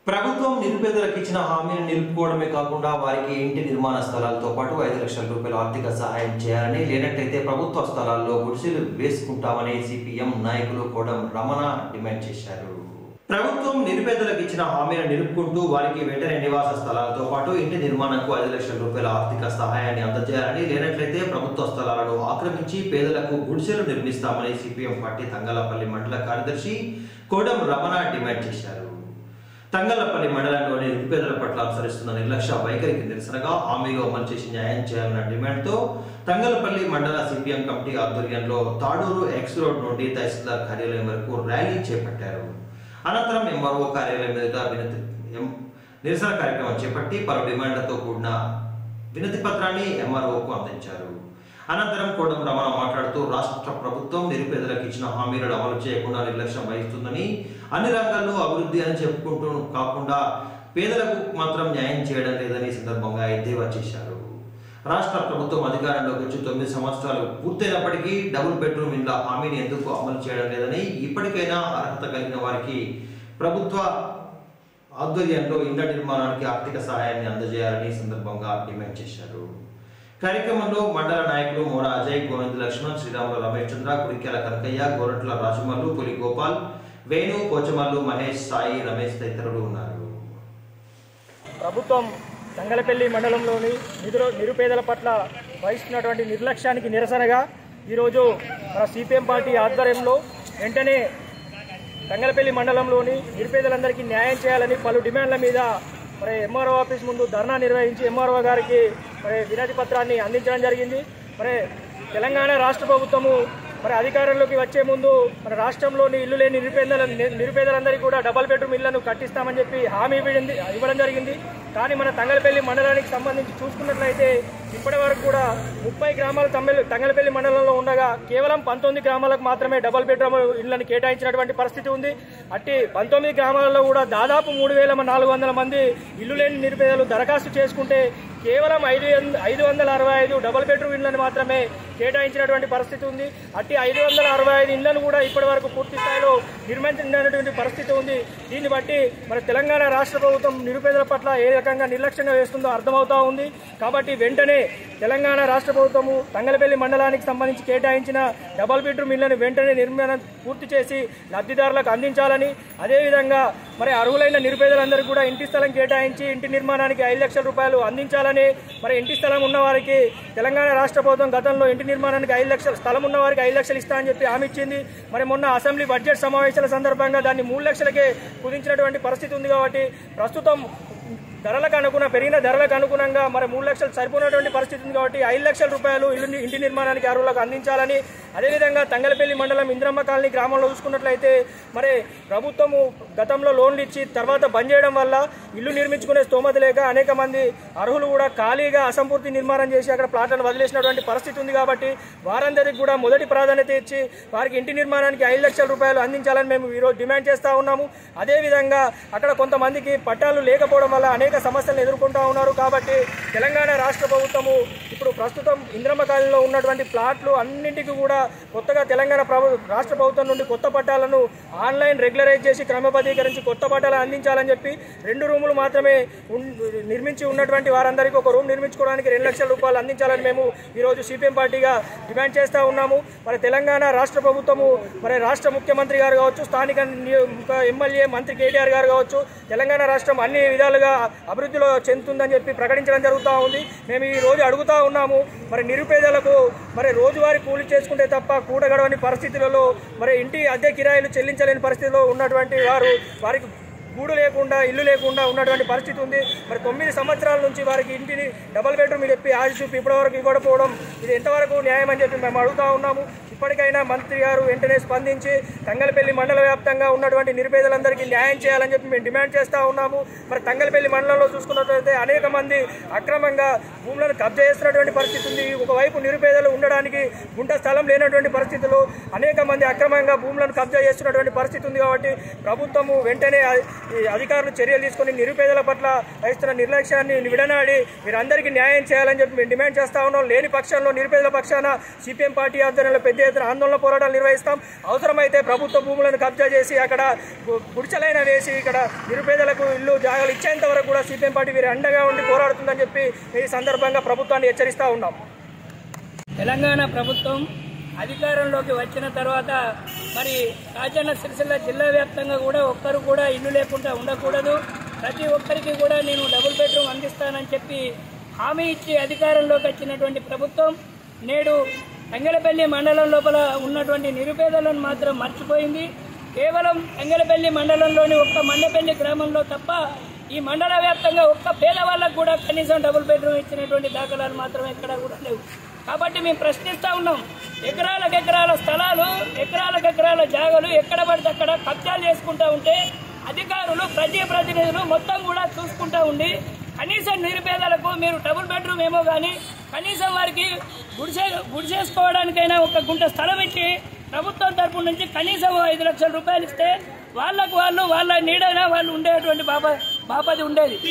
ప్రభుత్వం నిరుపేదలకు ఇచ్చిన హామీని నిలుపుకోవడమే కాకుండా వారికి ఇంటి నిర్మాణ స్థలాలతో పాటు ఐదు లక్షల రూపాయల ఆర్థిక సహాయం చేయాలని లేనట్లయితే ప్రభుత్వ స్థలాల్లో గుడిసెలు వేసుకుంటామని సిపిఎం నాయకులు కోడం రమణ డిమాండ్ చేశారు ప్రభుత్వం నిరుపేదలకు ఇచ్చిన హామీని నిలుపుకుంటూ వారికి వెంటనే నివాస స్థలాలతో పాటు ఇంటి నిర్మాణంకు ఐదు లక్షల రూపాయల ఆర్థిక సహాయాన్ని అందజేయాలని లేనట్లయితే ప్రభుత్వ స్థలాలను ఆక్రమించి పేదలకు గుడిసెలు నిర్మిస్తామని సిపిఎం పార్టీ తంగలపల్లి మండల కార్యదర్శి కోడం రమణ డిమాండ్ చేశారు తంగలపల్లి మండలంలోని నిరుపేదల పట్ల అనుసరిస్తున్న నిర్లక్ష్య వైఖరికి నిరసనగా హామీలో అమలు చేసి న్యాయం చేయాలన్న డిమాండ్తో తంగలపల్లి మండల సిపిఎం కమిటీ ఆధ్వర్యంలో తాడూరు ఎక్స్ రోడ్ నుండి తహసీల్దార్ కార్యాలయం వరకు ర్యాలీ చేపట్టారు అనంతరం ఎంఆర్ఓ కార్యాలయం ఎదుట వినతి ఎం- నిరసన కార్యక్రమం చేపట్టి పలు డిమాండ్లతో కూడిన వినతి పత్రాన్ని ఎంఆర్ఓకు అందించారు అనంతరం కోడం రమణ మాట్లాడుతూ రాష్ట్ర ప్రభుత్వం నిరుపేదలకు ఇచ్చిన హామీలను అమలు చేయకుండా నిర్లక్ష్యం వహిస్తుందని అన్ని రంగాల్లో అభివృద్ధి అని చెప్పుకుంటూ కాకుండా పేదలకు మాత్రం న్యాయం చేయడం లేదని ఈ సందర్భంగా ఎద్దేవా చేశారు రాష్ట్ర ప్రభుత్వం అధికారంలోకి వచ్చి తొమ్మిది సంవత్సరాలు పూర్తయినప్పటికీ డబుల్ బెడ్రూమ్ ఇండ్ల హామీని ఎందుకు అమలు చేయడం లేదని ఇప్పటికైనా అర్హత కలిగిన వారికి ప్రభుత్వ ఆధ్వర్యంలో ఇండ్ల నిర్మాణానికి ఆర్థిక సహాయాన్ని అందజేయాలని ఈ సందర్భంగా డిమాండ్ చేశారు కార్యక్రమంలో మండల నాయకులు మోడ అజయ్ గోవింద్ లక్ష్మణ్ శ్రీరాములు రమేష్ చంద్ర కురిక్యాల కనకయ్య గోరట్ల రాజమల్లు పులి గోపాల్ వేణు కోచమల్లు మహేష్ సాయి రమేష్ తదితరులు ఉన్నారు ప్రభుత్వం తంగలపల్లి మండలంలోని నిరుర నిరుపేదల పట్ల వహిస్తున్నటువంటి నిర్లక్ష్యానికి నిరసనగా ఈరోజు మన సిపిఎం పార్టీ ఆధ్వర్యంలో వెంటనే తంగలపల్లి మండలంలోని నిరుపేదలందరికీ న్యాయం చేయాలని పలు డిమాండ్ల మీద మరి ఎంఆర్ఓ ఆఫీస్ ముందు ధర్నా నిర్వహించి ఎంఆర్ఓ గారికి మరి వినతి పత్రాన్ని అందించడం జరిగింది మరి తెలంగాణ రాష్ట్ర ప్రభుత్వము మరి అధికారంలోకి వచ్చే ముందు మన రాష్ట్రంలోని ఇల్లు లేని నిరుపేదల నిరుపేదలందరికీ కూడా డబల్ బెడ్రూమ్ ఇళ్లను కట్టిస్తామని చెప్పి హామీ ఇవ్వడింది ఇవ్వడం జరిగింది కానీ మన తంగలపల్లి మండలానికి సంబంధించి చూసుకున్నట్లయితే ఇప్పటి వరకు కూడా ముప్పై గ్రామాలు తమ్మెల్ తంగలపల్లి మండలంలో ఉండగా కేవలం పంతొమ్మిది గ్రామాలకు మాత్రమే డబల్ బెడ్రూమ్ ఇళ్లను కేటాయించినటువంటి పరిస్థితి ఉంది అట్టి పంతొమ్మిది గ్రామాలలో కూడా దాదాపు మూడు వేల నాలుగు వందల మంది ఇల్లు లేని నిరుపేదలు దరఖాస్తు చేసుకుంటే కేవలం ఐదు వంద- ఐదు వందల అరవై ఐదు డబల్ బెడ్రూమ్ ఇళ్లను మాత్రమే కేటాయించినటువంటి పరిస్థితి ఉంది అట్టి ఐదు వందల అరవై ఐదు ఇళ్లను కూడా ఇప్పటి వరకు పూర్తి స్థాయిలో నిర్మించినటువంటి పరిస్థితి ఉంది దీన్ని బట్టి మన తెలంగాణ రాష్ట్ర ప్రభుత్వం నిరుపేదల పట్ల ఏ రకంగా నిర్లక్ష్యంగా వేస్తుందో అర్థమవుతా ఉంది కాబట్టి వెంటనే తెలంగాణ రాష్ట్ర ప్రభుత్వము తంగలపల్లి మండలానికి సంబంధించి కేటాయించిన డబల్ బెడ్రూమ్ ఇళ్లను వెంటనే నిర్మాణం పూర్తి చేసి లబ్ధిదారులకు అందించాలని అదేవిధంగా మరి అర్హులైన నిరుపేదలందరికీ కూడా ఇంటి స్థలం కేటాయించి ఇంటి నిర్మాణానికి ఐదు లక్షల రూపాయలు అందించాలని మరి ఇంటి స్థలం ఉన్న వారికి తెలంగాణ రాష్ట్ర ప్రభుత్వం గతంలో ఇంటి నిర్మాణానికి ఐదు లక్షల స్థలం ఉన్న వారికి ఐదు లక్షలు ఇస్తా అని చెప్పి హామీ ఇచ్చింది మరి మొన్న అసెంబ్లీ బడ్జెట్ సమావేశాల సందర్భంగా దాన్ని మూడు లక్షలకే కుదించినటువంటి పరిస్థితి ఉంది కాబట్టి ప్రస్తుతం ధరలకు అనుగుణ పెరిగిన ధరలకు అనుగుణంగా మరి మూడు లక్షలు సరిపోయినటువంటి పరిస్థితి ఉంది కాబట్టి ఐదు లక్షల రూపాయలు ఇల్లు ఇంటి నిర్మాణానికి అర్హులకు అందించాలని అదేవిధంగా తంగలపల్లి మండలం ఇంద్రమ్మ కాలనీ గ్రామంలో చూసుకున్నట్లయితే మరి ప్రభుత్వము గతంలో లోన్లు ఇచ్చి తర్వాత బంద్ చేయడం వల్ల ఇల్లు నిర్మించుకునే స్తోమత లేక అనేక మంది అర్హులు కూడా ఖాళీగా అసంపూర్తి నిర్మాణం చేసి అక్కడ ప్లాట్లను వదిలేసినటువంటి పరిస్థితి ఉంది కాబట్టి వారందరికీ కూడా మొదటి ప్రాధాన్యత ఇచ్చి వారికి ఇంటి నిర్మాణానికి ఐదు లక్షల రూపాయలు అందించాలని మేము ఈరోజు డిమాండ్ చేస్తూ ఉన్నాము అదేవిధంగా అక్కడ కొంతమందికి పట్టాలు లేకపోవడం వల్ల అనేక సమస్యలను ఎదుర్కొంటూ ఉన్నారు కాబట్టి తెలంగాణ రాష్ట్ర ప్రభుత్వము ఇప్పుడు ప్రస్తుతం ఇంద్రమ్మ కాలనీలో ఉన్నటువంటి ప్లాట్లు అన్నింటికి కూడా కొత్తగా తెలంగాణ ప్రభు రాష్ట్ర ప్రభుత్వం నుండి కొత్త పట్టాలను ఆన్లైన్ రెగ్యులరైజ్ చేసి క్రమబద్ధీకరించి కొత్త పట్టాలు అందించాలని చెప్పి రెండు రూములు మాత్రమే ఉన్- నిర్మించి ఉన్నటువంటి వారందరికీ ఒక రూమ్ నిర్మించుకోవడానికి రెండు లక్షల రూపాయలు అందించాలని మేము ఈరోజు సిపిఎం పార్టీగా డిమాండ్ చేస్తూ ఉన్నాము మరి తెలంగాణ రాష్ట్ర ప్రభుత్వము మరి రాష్ట్ర ముఖ్యమంత్రి గారు కావచ్చు స్థానిక ని- ఇంకా ఎమ్మెల్యే మంత్రి కేటీఆర్ గారు కావచ్చు తెలంగాణ రాష్ట్రం అన్ని విధాలుగా అభివృద్ధిలో చెందుతుందని చెప్పి ప్రకటించడం జరుగుతూ ఉంది మేము ఈ రోజు అడుగుతా ఉన్నాము మరి నిరుపేదలకు మరి రోజువారీ కూలి చేసుకుంటే తప్ప కూడగడవని పరిస్థితులలో మరి ఇంటి అద్దె కిరాయిలు చెల్లించలేని పరిస్థితిలో ఉన్నటువంటి వారు వారికి గూడు లేకుండా ఇల్లు లేకుండా ఉన్నటువంటి పరిస్థితి ఉంది మరి తొమ్మిది సంవత్సరాల నుంచి వారికి ఇంటిని డబల్ బెడ్రూమ్ చెప్పి ఆశ చూపి ఇప్పటివరకు ఇవ్వకపోవడం ఇది ఎంతవరకు న్యాయం అని చెప్పి మేము అడుగుతా ఉన్నాము ఇప్పటికైనా మంత్రి గారు వెంటనే స్పందించి తంగలపల్లి మండల వ్యాప్తంగా ఉన్నటువంటి నిరుపేదలందరికీ న్యాయం చేయాలని చెప్పి మేము డిమాండ్ చేస్తూ ఉన్నాము మరి తంగలపల్లి మండలంలో చూసుకున్నట్లయితే అనేక మంది అక్రమంగా భూములను కబ్జా చేస్తున్నటువంటి పరిస్థితి ఉంది ఒకవైపు నిరుపేదలు ఉండడానికి గుంట స్థలం లేనటువంటి పరిస్థితులు అనేక మంది అక్రమంగా భూములను కబ్జా చేస్తున్నటువంటి పరిస్థితి ఉంది కాబట్టి ప్రభుత్వము వెంటనే అ- ఈ అధికారులు చర్యలు తీసుకొని నిరుపేదల పట్ల వహిస్తున్న నిర్లక్ష్యాన్ని విడనాడి వీరందరికీ న్యాయం చేయాలని చెప్పి మేము డిమాండ్ చేస్తా ఉన్నాం లేని పక్షంలో నిరుపేదల పక్షాన సిపిఎం పార్టీ ఆధ్వర్యంలో పెద్ద ఎత్తున ఆందోళన పోరాటాలు నిర్వహిస్తాం అవసరమైతే ప్రభుత్వ భూములను కబ్జా చేసి అక్కడ గు- గుడిసెలైన వేసి ఇక్కడ నిరుపేదలకు ఇల్లు జాగాలు ఇచ్చేంత వరకు కూడా సిపిఎం పార్టీ వీరి అండగా ఉండి పోరాడుతుందని చెప్పి ఈ సందర్భంగా ప్రభుత్వాన్ని హెచ్చరిస్తూ ఉన్నాం తెలంగాణ ప్రభుత్వం అధికారంలోకి వచ్చిన తర్వాత మరి రాజన్న సిరిసిల్ల జిల్లా వ్యాప్తంగా కూడా ఒక్కరు కూడా ఇల్లు లేకుండా ఉండకూడదు ప్రతి ఒక్కరికి కూడా నేను డబుల్ బెడ్రూమ్ అందిస్తానని చెప్పి హామీ ఇచ్చి అధికారంలోకి వచ్చినటువంటి ప్రభుత్వం నేడు తంగలపల్లి మండలం లోపల ఉన్నటువంటి నిరుపేదలను మాత్రం మర్చిపోయింది కేవలం తంగలపల్లి మండలంలోని ఒక్క మండపల్లి గ్రామంలో తప్ప ఈ మండల వ్యాప్తంగా ఒక్క పేదవాళ్ళకు కూడా కనీసం డబుల్ బెడ్రూమ్ ఇచ్చినటువంటి దాఖలాలు మాత్రం ఎక్కడ కూడా లేవు కాబట్టి మేము ప్రశ్నిస్తా ఉన్నాం ఎకరాలకు ఎకరాల స్థలాలు ఎకరాలకు ఎకరాల జాగాలు ఎక్కడ పడితే అక్కడ కబ్జాలు చేసుకుంటా ఉంటే అధికారులు ప్రజా ప్రతినిధులు మొత్తం కూడా చూసుకుంటా ఉండి కనీసం నిరుపేదలకు మీరు డబుల్ బెడ్రూమ్ ఏమో కానీ కనీసం వారికి గుడిసే గుడిసేసుకోవడానికైనా ఒక గుంట స్థలం ఇచ్చి ప్రభుత్వం తరపు నుంచి కనీసం ఐదు లక్షల రూపాయలు ఇస్తే వాళ్ళకు వాళ్ళు వాళ్ళ నీడైనా వాళ్ళు ఉండేటువంటి బాప బాపది ఉండేది